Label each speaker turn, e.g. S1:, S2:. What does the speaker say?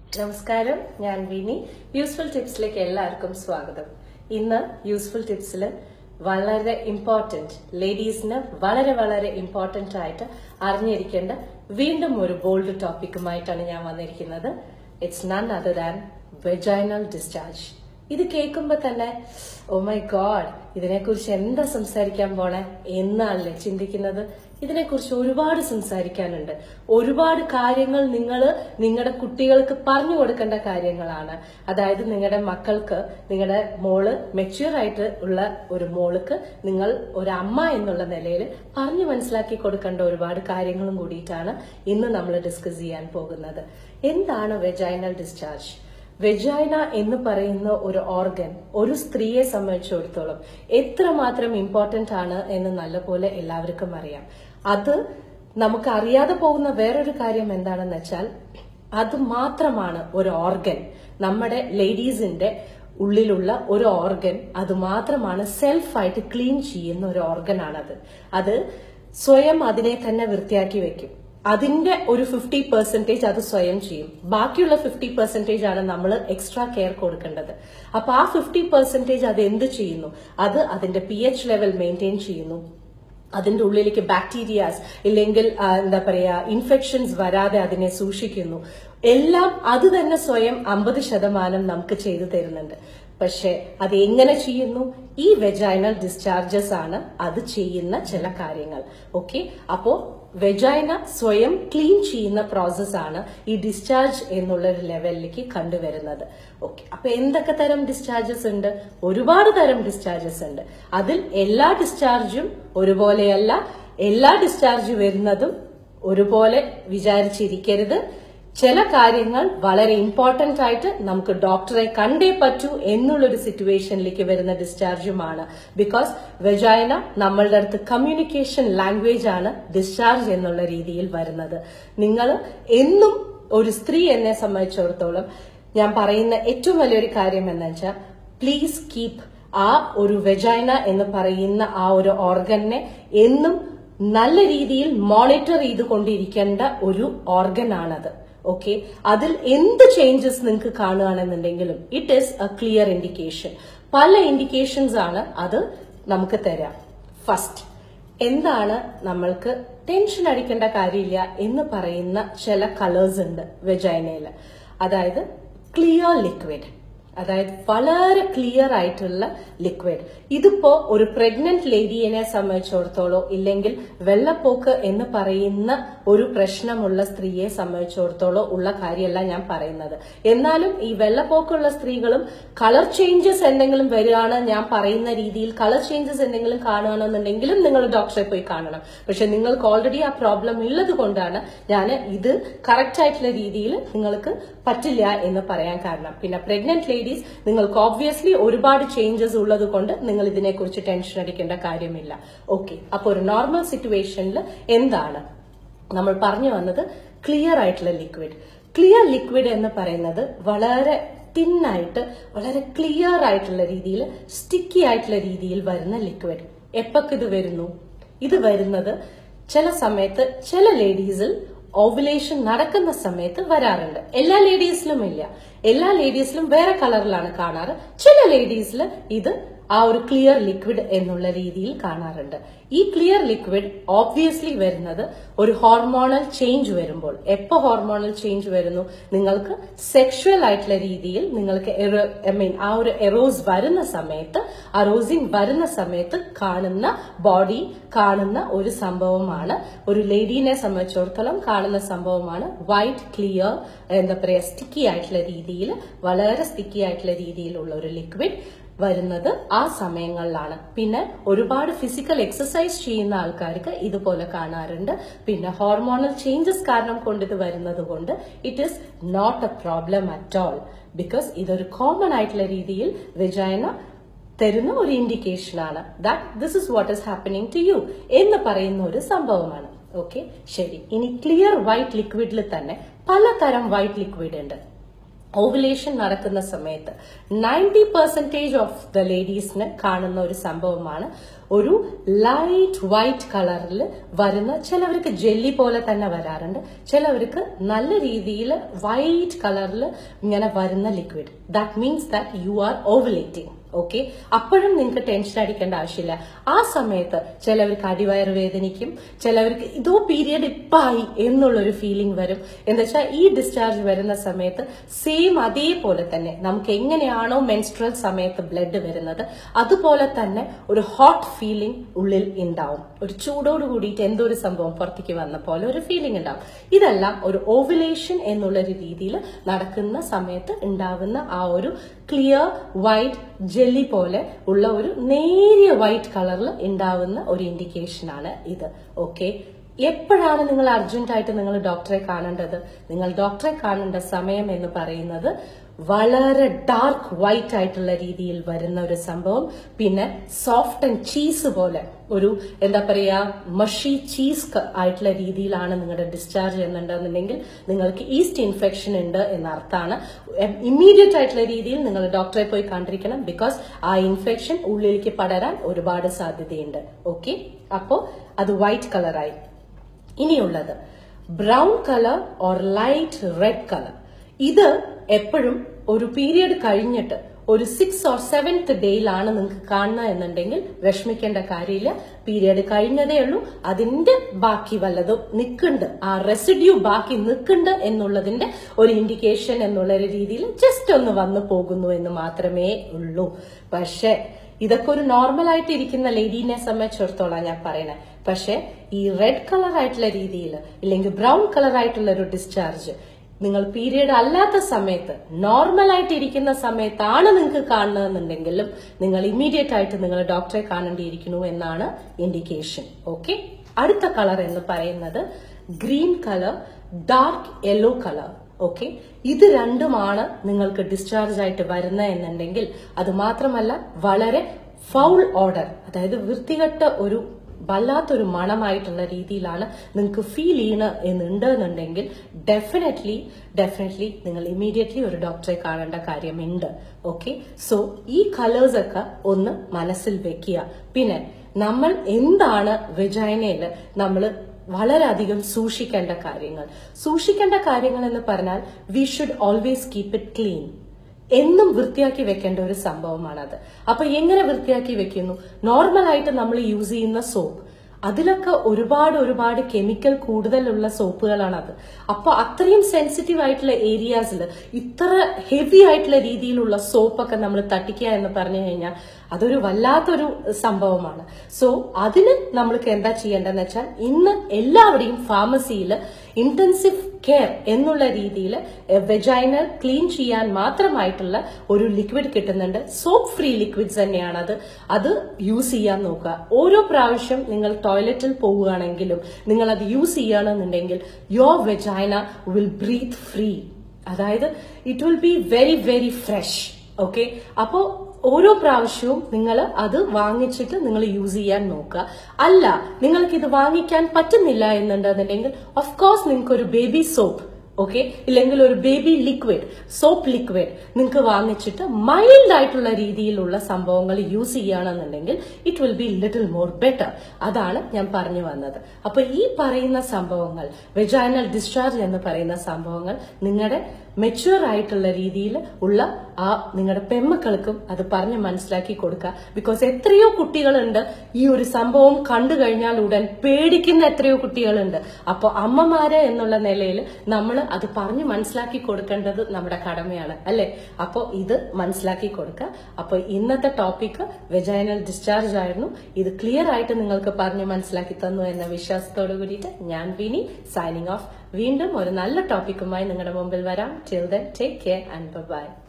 S1: നമസ്കാരം ഞാൻ വിനി യൂസ്ഫുൾ ടിപ്സിലേക്ക് എല്ലാവർക്കും സ്വാഗതം ഇന്ന് യൂസ്ഫുൾ ടിപ്സിൽ വളരെ ഇമ്പോർട്ടന്റ് ലേഡീസിന് വളരെ വളരെ ഇമ്പോർട്ടന്റ് ആയിട്ട് അറിഞ്ഞിരിക്കേണ്ട വീണ്ടും ഒരു ബോൾഡ് ടോപ്പിക്കുമായിട്ടാണ് ഞാൻ വന്നിരിക്കുന്നത് it's none other than vaginal discharge ഇത് കേൾക്കുമ്പോ തന്നെ ഓ മൈ ഗോഡ് ഇതിനെക്കുറിച്ച് എന്താ സംസാരിക്കാൻ പോണേ എന്നാണല്ലേ ചിന്തിക്കുന്നത് ഇതിനെക്കുറിച്ച് ഒരുപാട് സംസാരിക്കാനുണ്ട് ഒരുപാട് കാര്യങ്ങൾ നിങ്ങൾ നിങ്ങളുടെ കുട്ടികൾക്ക് പറഞ്ഞു കൊടുക്കേണ്ട കാര്യങ്ങളാണ് അതായത് നിങ്ങളുടെ മക്കൾക്ക് നിങ്ങളുടെ മോള് മെച്യൂർ ആയിട്ട് ഉള്ള ഒരു മോൾക്ക് നിങ്ങൾ ഒരു അമ്മ എന്നുള്ള നിലയിൽ പറഞ്ഞു മനസ്സിലാക്കി കൊടുക്കേണ്ട ഒരുപാട് കാര്യങ്ങളും കൂടിയിട്ടാണ് ഇന്ന് നമ്മൾ ഡിസ്കസ് ചെയ്യാൻ പോകുന്നത് എന്താണ് വെജൈനൽ ഡിസ്ചാർജ് വെജൈന എന്ന് പറയുന്ന ഒരു ഓർഗൻ ഒരു സ്ത്രീയെ സംബന്ധിച്ചിടത്തോളം എത്രമാത്രം ഇമ്പോർട്ടന്റ് ആണ് എന്ന് നല്ലപോലെ എല്ലാവർക്കും അറിയാം അത് നമുക്ക് അറിയാതെ പോകുന്ന വേറൊരു കാര്യം എന്താണെന്ന് വെച്ചാൽ അത് മാത്രമാണ് ഒരു ഓർഗൻ നമ്മുടെ ലേഡീസിന്റെ ഉള്ളിലുള്ള ഒരു ഓർഗൻ അത് മാത്രമാണ് സെൽഫായിട്ട് ക്ലീൻ ചെയ്യുന്ന ഒരു ഓർഗൻ ആണത് അത് സ്വയം അതിനെ തന്നെ വൃത്തിയാക്കി വെക്കും അതിന്റെ ഒരു ഫിഫ്റ്റി പെർസെന്റേജ് അത് സ്വയം ചെയ്യും ബാക്കിയുള്ള ഫിഫ്റ്റി പെർസെന്റേജ് ആണ് നമ്മൾ എക്സ്ട്രാ കെയർ കൊടുക്കേണ്ടത് അപ്പൊ ആ ഫിഫ്റ്റി പെർസെന്റേജ് അത് എന്ത് ചെയ്യുന്നു അത് അതിന്റെ പി എച്ച് ലെവൽ മെയിൻറ്റെയിൻ ചെയ്യുന്നു അതിന്റെ ഉള്ളിലേക്ക് ബാക്ടീരിയാസ് ഇല്ലെങ്കിൽ ആ, എന്താ പറയാ ഇൻഫെക്ഷൻസ് വരാതെ അതിനെ സൂക്ഷിക്കുന്നു എല്ലാം അത് തന്നെ സ്വയം അമ്പത് ശതമാനം നമുക്ക് ചെയ്തു തരുന്നുണ്ട് പക്ഷെ അത് എങ്ങനെ ചെയ്യുന്നു ഈ വെജൈനൽ ഡിസ്ചാർജസ് ആണ് അത് ചെയ്യുന്ന ചില കാര്യങ്ങൾ ഓക്കെ അപ്പോ വെജൈന സ്വയം ക്ലീൻ ചെയ്യുന്ന പ്രോസസ് ആണ് ഈ ഡിസ്ചാർജ് എന്നുള്ള ഒരു ലെവലിലേക്ക് കണ്ടുവരുന്നത് ഓക്കെ അപ്പൊ എന്തൊക്കെ തരം ഡിസ്ചാർജസ് ഉണ്ട് ഒരുപാട് തരം ഡിസ്ചാർജസ് ഉണ്ട് അതിൽ എല്ലാ ഡിസ്ചാർജും ഒരുപോലെയല്ല എല്ലാ ഡിസ്ചാർജ് വരുന്നതും ഒരുപോലെ വിചാരിച്ചിരിക്കരുത് ചില കാര്യങ്ങൾ വളരെ ഇമ്പോർട്ടന്റ് ആയിട്ട് നമുക്ക് ഡോക്ടറെ കണ്ടേ പറ്റൂ എന്നുള്ളൊരു സിറ്റുവേഷനിലേക്ക് വരുന്ന ഡിസ്ചാർജുമാണ് ബിക്കോസ് വെജൈന നമ്മളുടെ അടുത്ത് കമ്മ്യൂണിക്കേഷൻ ലാംഗ്വേജ് ആണ് ഡിസ്ചാർജ് എന്നുള്ള രീതിയിൽ വരുന്നത് നിങ്ങൾ എന്നും ഒരു സ്ത്രീ എന്നെ സംബന്ധിച്ചിടത്തോളം ഞാൻ പറയുന്ന ഏറ്റവും വലിയൊരു കാര്യം എന്ന് വെച്ചാൽ പ്ലീസ് കീപ് ആ ഒരു വെജൈന എന്ന് പറയുന്ന ആ ഒരു ഓർഗനെ എന്നും നല്ല രീതിയിൽ മോണിറ്റർ ചെയ്തുകൊണ്ടിരിക്കേണ്ട ഒരു ഓർഗൻ ആണത് ഓക്കെ അതിൽ എന്ത് ചേഞ്ചസ് നിങ്ങൾക്ക് കാണുകയാണെന്നുണ്ടെങ്കിലും it is a clear indication പല ഇൻഡിക്കേഷൻസ് ആണ് അത് നമുക്ക് തരാം ഫസ്റ്റ് എന്താണ് നമ്മൾക്ക് ടെൻഷൻ അടിക്കേണ്ട കാര്യമില്ല എന്ന് പറയുന്ന ചില കളേഴ്സ് ഉണ്ട് വെജൈനയില് അതായത് ക്ലിയർ ലിക്വിഡ് അതായത് വളരെ ക്ലിയർ ആയിട്ടുള്ള ലിക്വിഡ് ഇതിപ്പോ ഒരു പ്രഗ്നന്റ് ലേഡിയെ സംബന്ധിച്ചിടത്തോളം ഇല്ലെങ്കിൽ വെള്ളപ്പോക്ക് എന്ന് പറയുന്ന ഒരു പ്രശ്നമുള്ള സ്ത്രീയെ സംബന്ധിച്ചിടത്തോളം ഉള്ള കാര്യമല്ല ഞാൻ പറയുന്നത് എന്നാലും ഈ വെള്ളപ്പോക്കുള്ള സ്ത്രീകളും കളർ ചേഞ്ചസ് എന്തെങ്കിലും വരികയാണ് ഞാൻ പറയുന്ന രീതിയിൽ കളർ ചേഞ്ചസ് എന്തെങ്കിലും കാണുകയാണെന്നുണ്ടെങ്കിലും നിങ്ങൾ ഡോക്ടറെ പോയി കാണണം പക്ഷെ നിങ്ങൾക്ക് ഓൾറെഡി ആ പ്രോബ്ലം ഉള്ളത് കൊണ്ടാണ് ഞാൻ ഇത് കറക്റ്റ് ആയിട്ടുള്ള രീതിയിൽ നിങ്ങൾക്ക് പറ്റില്ല എന്ന് പറയാൻ കാരണം പിന്നെ പ്രഗ്നന്റ് ലേഡീസ് നിങ്ങൾക്ക് ഓബ്വിയസ്ലി ഒരുപാട് ചേഞ്ചസ് ഉള്ളത് കൊണ്ട് നിങ്ങൾ ഇതിനെക്കുറിച്ച് ടെൻഷൻ അടിക്കേണ്ട കാര്യമില്ല ഓക്കെ അപ്പൊ ഒരു നോർമൽ സിറ്റുവേഷനിൽ എന്താണ് നമ്മൾ പറഞ്ഞു വന്നത് ക്ലിയർ ആയിട്ടുള്ള ലിക്വിഡ് ക്ലിയർ ലിക്വിഡ് എന്ന് പറയുന്നത് വളരെ തിന്നായിട്ട് വളരെ ക്ലിയർ ആയിട്ടുള്ള രീതിയിൽ സ്റ്റിക്കി ആയിട്ടുള്ള രീതിയിൽ വരുന്ന ലിക്വിഡ് എപ്പൊക്കെ ഇത് വരുന്നു ഇത് വരുന്നത് ചില സമയത്ത് ചില ലേഡീസിൽ ഓവുലേഷൻ നടക്കുന്ന സമയത്ത് വരാറുണ്ട് എല്ലാ ലേഡീസിലും ഇല്ല എല്ലാ ലേഡീസിലും വേറെ കളറിലാണ് കാണാറ് ചില ലേഡീസിൽ ഇത് ആ ഒരു ക്ലിയർ ലിക്വിഡ് എന്നുള്ള രീതിയിൽ കാണാറുണ്ട് ഈ ക്ലിയർ ലിക്വിഡ് ഓബ്വിയസ്ലി വരുന്നത് ഒരു ഹോർമോണൽ ചേഞ്ച് വരുമ്പോൾ എപ്പോ ഹോർമോണൽ ചേഞ്ച് വരുന്നു നിങ്ങൾക്ക് സെക്ഷുവൽ ആയിട്ടുള്ള രീതിയിൽ നിങ്ങൾക്ക് ഐ മീൻ ആ ഒരു എറോസ് വരുന്ന സമയത്ത് അറോസിങ് വരുന്ന സമയത്ത് കാണുന്ന ബോഡി കാണുന്ന ഒരു സംഭവമാണ് ഒരു ലേഡീനെ സംബന്ധിച്ചിടത്തോളം കാണുന്ന സംഭവമാണ് വൈറ്റ് ക്ലിയർ എന്താ പറയാ സ്റ്റിക്കി ആയിട്ടുള്ള രീതിയിൽ വളരെ സ്റ്റിക്കി ആയിട്ടുള്ള രീതിയിലുള്ള ഒരു ലിക്വിഡ് വരുന്നത് ആ സമയങ്ങളിലാണ് പിന്നെ ഒരുപാട് ഫിസിക്കൽ എക്സസൈസ് ചെയ്യുന്ന ആൾക്കാർക്ക് ഇതുപോലെ കാണാറുണ്ട് പിന്നെ ഹോർമോണൽ ചേഞ്ചസ് കാരണം കൊണ്ട് ഇത് വരുന്നത് കൊണ്ട് it is not a problem at all because ഇതൊരു കോമൺ ആയിട്ടുള്ള രീതിയിൽ വിജയന തരുന്ന ഒരു ഇൻഡിക്കേഷൻ ആണ് that this is what is happening to you എന്ന് പറയുന്ന ഒരു സംഭവമാണ് ഓക്കെ ശരി ഇനി ക്ലിയർ വൈറ്റ് ലിക്വിഡിൽ തന്നെ പലതരം വൈറ്റ് ലിക്വിഡ് ഉണ്ട് ഓവുലേഷൻ നടക്കുന്ന സമയത്ത് നയൻറ്റി പെർസെന്റേജ് ഓഫ് ദ ലേഡീസിന് കാണുന്ന ഒരു സംഭവമാണ് ഒരു ലൈറ്റ് വൈറ്റ് കളറിൽ വരുന്ന ചിലവർക്ക് ജെല്ലി പോലെ തന്നെ വരാറുണ്ട് ചിലവർക്ക് നല്ല രീതിയിൽ വൈറ്റ് കളറിൽ ഇങ്ങനെ വരുന്ന liquid that means that you are ovulating okay അപ്പോഴും നിങ്ങൾക്ക് ടെൻഷൻ അടിക്കേണ്ട ആവശ്യമില്ല ആ സമയത്ത് ചിലവർക്ക് അടിവയറ് വേദനിക്കും ചിലവർക്ക് ഇതോ പീരിയഡ് ഇപ്പായി എന്നുള്ളൊരു ഫീലിംഗ് വരും എന്താ വെച്ചാൽ ഈ ഡിസ്ചാർജ് വരുന്ന സമയത്ത് സെയിം അതേപോലെ തന്നെ നമുക്ക് എങ്ങനെയാണോ മെൻസ്ട്രൽ സമയത്ത് ബ്ലഡ് വരുന്നത് അതുപോലെ തന്നെ ഒരു ഹോട്ട് ഫീലിംഗ് ഉള്ളിൽ ഉണ്ടാവും ഒരു ചൂടോട് കൂടിയിട്ട് എന്തോ ഒരു സംഭവം പുറത്തേക്ക് വന്ന പോലെ ഒരു ഫീലിംഗ് ഉണ്ടാവും ഇതെല്ലാം ഒരു ഓവുലേഷൻ എന്നുള്ള ഒരു രീതിയിൽ നടക്കുന്ന സമയത്ത് ഉണ്ടാവുന്ന ആ ഒരു ക്ലിയർ വൈറ്റ് ജെല്ലി പോലെ ഉള്ള ഒരു നേരിയ വൈറ്റ് കളറിൽ ഉണ്ടാവുന്ന ഒരു ഇൻഡിക്കേഷൻ ആണ് ഇത് ഓക്കെ എപ്പോഴാണ് നിങ്ങൾ അർജന്റ് ആയിട്ട് നിങ്ങൾ ഡോക്ടറെ കാണേണ്ടത് നിങ്ങൾ ഡോക്ടറെ കാണേണ്ട സമയം എന്ന് പറയുന്നത് വളരെ ഡാർക്ക് വൈറ്റ് ആയിട്ടുള്ള രീതിയിൽ വരുന്ന ഒരു സംഭവം പിന്നെ സോഫ്റ്റ് ആൻഡ് ചീസ് പോലെ ഒരു എന്താ പറയാ മഷി ചീസ് ആയിട്ടുള്ള രീതിയിലാണ് നിങ്ങളുടെ ഡിസ്ചാർജ് എന്നുണ്ടെന്നുണ്ടെങ്കിൽ നിങ്ങൾക്ക് ഈസ്റ്റ് ഇൻഫെക്ഷൻ ഉണ്ട് എന്ന അർത്ഥമാണ് ഇമ്മീഡിയറ്റ് ആയിട്ടുള്ള രീതിയിൽ നിങ്ങൾ ഡോക്ടറെ പോയി കണ്ടിരിക്കണം ബിക്കോസ് ആ ഇൻഫെക്ഷൻ ഉള്ളിലേക്ക് പടരാൻ ഒരുപാട് സാധ്യതയുണ്ട് ഓക്കെ അപ്പോ അത് വൈറ്റ് കളറായി ഇനിയുള്ളത് brown colour or light red colour ഇത് എപ്പോഴും ഒരു പീരിയഡ് കഴിഞ്ഞിട്ട് ഒരു സിക്സ് ഓർ സെവൻത്ത് ഡേയിലാണ് നിങ്ങൾക്ക് കാണുക എന്നുണ്ടെങ്കിൽ വിഷമിക്കേണ്ട കാര്യമില്ല പീരിയഡ് കഴിഞ്ഞതേ ഉള്ളൂ അതിന്റെ ബാക്കി വല്ലതും നിൽക്കുന്നുണ്ട് ആ റെസിഡ്യൂ ബാക്കി നിൽക്കുന്നുണ്ട് എന്നുള്ളതിന്റെ ഒരു ഇൻഡിക്കേഷൻ എന്നുള്ള ഒരു രീതിയിൽ ജസ്റ്റ് ഒന്ന് വന്നു പോകുന്നു എന്ന് മാത്രമേ ഉള്ളൂ പക്ഷേ ഇതൊക്കെ ഒരു നോർമൽ ആയിട്ട് ഇരിക്കുന്ന ലേഡീനെ സംബന്ധിച്ചിടത്തോളം ഞാൻ പറയണേ പക്ഷെ ഈ റെഡ് കളർ ആയിട്ടുള്ള രീതിയിൽ ഇല്ലെങ്കിൽ ബ്രൗൺ കളർ ആയിട്ടുള്ള ഒരു ഡിസ്ചാർജ് നിങ്ങൾ പീരിയഡ് അല്ലാത്ത സമയത്ത് നോർമൽ ആയിട്ട് ഇരിക്കുന്ന സമയത്താണ് നിങ്ങൾക്ക് കാണുന്നതെന്നുണ്ടെങ്കിലും നിങ്ങൾ ഇമ്മീഡിയറ്റ് ആയിട്ട് നിങ്ങൾ ഡോക്ടറെ കാണേണ്ടിയിരിക്കുന്നു എന്നാണ് ഇൻഡിക്കേഷൻ ഓക്കെ അടുത്ത കളർ എന്ന് പറയുന്നത് green colour dark yellow colour okay ഇത് രണ്ടുമാണ് നിങ്ങൾക്ക് ഡിസ്ചാർജ് ആയിട്ട് വരുന്നത് എന്നുണ്ടെങ്കിൽ അത് മാത്രമല്ല വളരെ ഫൗൾ ഓർഡർ അതായത് വൃത്തികെട്ട ഒരു വല്ലാത്തൊരു മണമായിട്ടുള്ള രീതിയിലാണ് നിങ്ങൾക്ക് ഫീൽ ചെയ്യണ എന്നുണ്ട് എന്നുണ്ടെങ്കിൽ ഡെഫിനറ്റ്ലി ഡെഫിനറ്റ്ലി നിങ്ങൾ ഇമ്മീഡിയറ്റ്ലി ഒരു ഡോക്ടറെ കാണേണ്ട കാര്യമുണ്ട് ഓക്കെ സോ ഈ കളേഴ്സ് ഒക്കെ ഒന്ന് മനസ്സിൽ വെക്കുക പിന്നെ നമ്മൾ എന്താണ് വെജൈനയിൽ നമ്മൾ വളരെയധികം സൂക്ഷിക്കേണ്ട കാര്യങ്ങൾ സൂക്ഷിക്കേണ്ട കാര്യങ്ങൾ എന്ന് പറഞ്ഞാൽ we should always keep it clean എന്നും വൃത്തിയാക്കി വെക്കേണ്ട ഒരു സംഭവമാണത് അപ്പൊ എങ്ങനെ വൃത്തിയാക്കി വെക്കുന്നു നോർമൽ ആയിട്ട് നമ്മൾ യൂസ് ചെയ്യുന്ന സോപ്പ് അതിലൊക്കെ ഒരുപാട് ഒരുപാട് കെമിക്കൽ കൂടുതലുള്ള സോപ്പുകളാണത് അപ്പൊ അത്രയും സെൻസിറ്റീവ് ആയിട്ടുള്ള ഏരിയാസിൽ ഇത്ര ഹെവി ആയിട്ടുള്ള രീതിയിലുള്ള സോപ്പൊക്കെ നമ്മൾ തട്ടിക്കുക എന്ന് പറഞ്ഞു കഴിഞ്ഞാൽ അതൊരു വല്ലാത്തൊരു സംഭവമാണ് സോ അതിന് നമ്മൾക്ക് എന്താ ചെയ്യേണ്ടതെന്ന് വെച്ചാൽ ഇന്ന് എല്ലാവരുടെയും ഫാർമസിയിൽ ഇന്റൻസീവ് കെയർ എന്നുള്ള രീതിയിൽ വെജൈനൽ ക്ലീൻ ചെയ്യാൻ മാത്രമായിട്ടുള്ള ഒരു ലിക്വിഡ് കിട്ടുന്നുണ്ട് സോപ്പ് ഫ്രീ ലിക്വിഡ്സ് തന്നെയാണത് അത് യൂസ് ചെയ്യാൻ നോക്കുക ഓരോ പ്രാവശ്യം നിങ്ങൾ ടോയ്ലറ്റിൽ പോവുകയാണെങ്കിലും നിങ്ങൾ അത് യൂസ് ചെയ്യുകയാണെന്നുണ്ടെങ്കിൽ your vagina will breathe free അതായത് it will be very very fresh okay അപ്പോ ഓരോ പ്രാവശ്യവും നിങ്ങൾ അത് വാങ്ങിച്ചിട്ട് നിങ്ങൾ യൂസ് ചെയ്യാൻ നോക്കുക അല്ല നിങ്ങൾക്ക് ഇത് വാങ്ങിക്കാൻ പറ്റുന്നില്ല എന്നുണ്ടെന്നുണ്ടെങ്കിൽ ഓഫ് കോഴ്സ് നിങ്ങൾക്ക് ഒരു ബേബി സോപ്പ് ഓക്കെ ഇല്ലെങ്കിൽ ഒരു ബേബി ലിക്വിഡ് സോപ്പ് ലിക്വിഡ് നിങ്ങൾക്ക് വാങ്ങിച്ചിട്ട് മൈൽഡ് ആയിട്ടുള്ള രീതിയിലുള്ള സംഭവങ്ങൾ യൂസ് ചെയ്യുകയാണെന്നുണ്ടെങ്കിൽ it will be little more better അതാണ് ഞാൻ പറഞ്ഞു വന്നത് അപ്പൊ ഈ പറയുന്ന സംഭവങ്ങൾ വെജൈനൽ ഡിസ്ചാർജ് എന്ന് പറയുന്ന സംഭവങ്ങൾ നിങ്ങളുടെ മെച്യൂർ ആയിട്ടുള്ള രീതിയിൽ ഉള്ള ആ നിങ്ങളുടെ പെമ്മക്കൾക്കും അത് പറഞ്ഞ് മനസ്സിലാക്കി കൊടുക്കുക ബിക്കോസ് എത്രയോ കുട്ടികളുണ്ട് ഈ ഒരു സംഭവം കണ്ടു കഴിഞ്ഞാൽ ഉടൻ പേടിക്കുന്ന എത്രയോ കുട്ടികളുണ്ട് അപ്പോൾ അമ്മമാര് എന്നുള്ള നിലയിൽ നമ്മൾ അത് പറഞ്ഞ് മനസ്സിലാക്കി കൊടുക്കേണ്ടത് നമ്മുടെ കടമയാണ് അല്ലെ അപ്പോൾ ഇത് മനസ്സിലാക്കി കൊടുക്കുക അപ്പോൾ ഇന്നത്തെ ടോപ്പിക് വെജൈനൽ ഡിസ്ചാർജ് ആയിരുന്നു ഇത് ക്ലിയർ ആയിട്ട് നിങ്ങൾക്ക് പറഞ്ഞ് മനസ്സിലാക്കി തന്നു എന്ന വിശ്വാസത്തോടു കൂടിയിട്ട് ഞാൻ വിനി സൈനിങ് ഓഫ് വീണ്ടും ഒരു നല്ല ടോപ്പിക്കുമായി നിങ്ങളുടെ മുമ്പിൽ വരാം till then take care and by